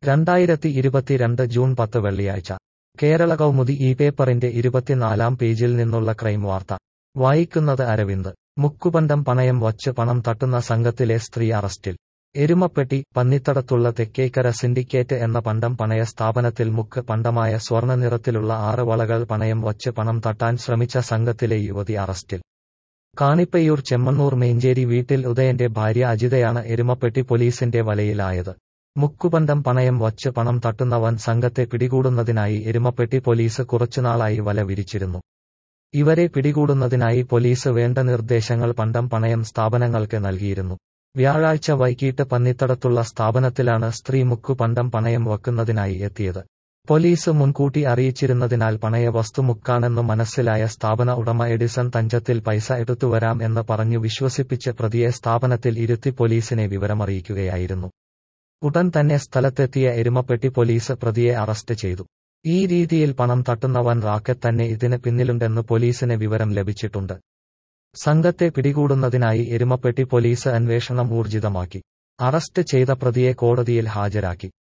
രണ്ടായിരത്തി ഇരുപത്തിരണ്ട് ജൂൺ പത്ത് വെള്ളിയാഴ്ച കേരള കൗമുദി ഈ പേപ്പറിന്റെ ഇരുപത്തിനാലാം പേജിൽ നിന്നുള്ള ക്രൈം വാർത്ത വായിക്കുന്നത് അരവിന്ദ് മുക്കുപണ്ടം പണയം വച്ച് പണം തട്ടുന്ന സംഘത്തിലെ സ്ത്രീ അറസ്റ്റിൽ എരുമപ്പെട്ടി പന്നിത്തടത്തുള്ള തെക്കേക്കര സിൻഡിക്കേറ്റ് എന്ന പണ്ടം പണയ സ്ഥാപനത്തിൽ മുക്ക് പണ്ടമായ സ്വർണ്ണ നിറത്തിലുള്ള ആറ് വളകൾ പണയം വച്ച് പണം തട്ടാൻ ശ്രമിച്ച സംഘത്തിലെ യുവതി അറസ്റ്റിൽ കാണിപ്പയ്യൂർ ചെമ്മണ്ണൂർ മേഞ്ചേരി വീട്ടിൽ ഉദയന്റെ ഭാര്യ അജിതയാണ് എരുമപ്പെട്ടി പോലീസിന്റെ വലയിലായത് മുക്കുപണ്ടം പണയം വച്ച് പണം തട്ടുന്ന വൻ സംഘത്തെ പിടികൂടുന്നതിനായി എരുമപ്പെട്ടി പോലീസ് കുറച്ചുനാളായി വല വിരിച്ചിരുന്നു ഇവരെ പിടികൂടുന്നതിനായി പോലീസ് വേണ്ട നിർദ്ദേശങ്ങൾ പണ്ടം പണയം സ്ഥാപനങ്ങൾക്ക് നൽകിയിരുന്നു വ്യാഴാഴ്ച വൈകിട്ട് പന്നിത്തടത്തുള്ള സ്ഥാപനത്തിലാണ് സ്ത്രീ മുക്കു പണ്ടം പണയം വെക്കുന്നതിനായി എത്തിയത് പോലീസ് മുൻകൂട്ടി അറിയിച്ചിരുന്നതിനാൽ പണയ വസ്തു മുക്കാണെന്ന് മനസ്സിലായ സ്ഥാപന ഉടമ എഡിസൺ തഞ്ചത്തിൽ പൈസ എടുത്തുവരാം എന്ന് പറഞ്ഞു വിശ്വസിപ്പിച്ച് പ്രതിയെ സ്ഥാപനത്തിൽ ഇരുത്തി പോലീസിനെ വിവരമറിയിക്കുകയായിരുന്നു ഉടൻ തന്നെ സ്ഥലത്തെത്തിയ എരുമപ്പെട്ടി പോലീസ് പ്രതിയെ അറസ്റ്റ് ചെയ്തു ഈ രീതിയിൽ പണം തട്ടുന്ന വൻ റാക്കറ്റ് തന്നെ ഇതിന് പിന്നിലുണ്ടെന്ന് പോലീസിന് വിവരം ലഭിച്ചിട്ടുണ്ട് സംഘത്തെ പിടികൂടുന്നതിനായി എരുമപ്പെട്ടി പോലീസ് അന്വേഷണം ഊർജിതമാക്കി അറസ്റ്റ് ചെയ്ത പ്രതിയെ കോടതിയിൽ ഹാജരാക്കി